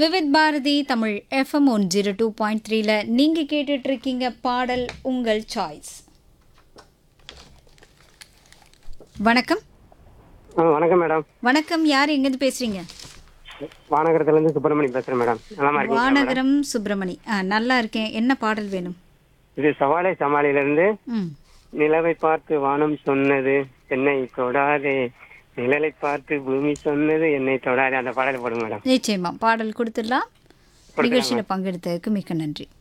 Vividh Bharati Tamil F M one zero two point த்ரீல நீங்கள் கேட்டுட்டு இருக்கீங்க பாடல் உங்கள் சாய்ஸ் வணக்கம் ஆ வணக்கம் மேடம் வணக்கம் யார் எங்கேருந்து பேசுறீங்க வானகரத்துலேருந்து சுப்பிரமணி பேசுகிறேன் மேடம் நலமா இருக்கீங்களா மேடம்? வானகரம் சுப்பிரமணி ஆ நல்லா இருக்கேன் என்ன பாடல் வேணும் இது சவாலை சமாளியிலிருந்து ம் நிலவை பார்த்து வானம் சொன்னது என்னை தொடாதே நிழலை பார்த்து பூமி சொன்னது என்னை தொடாதே அந்த பாடல் போடுங்க மேடம் நிச்சயமா பாடல் கொடுத்துடலாம் நிகழ்ச்சியில் பங்கெடுத்ததுக்கு மிக்க நன்றி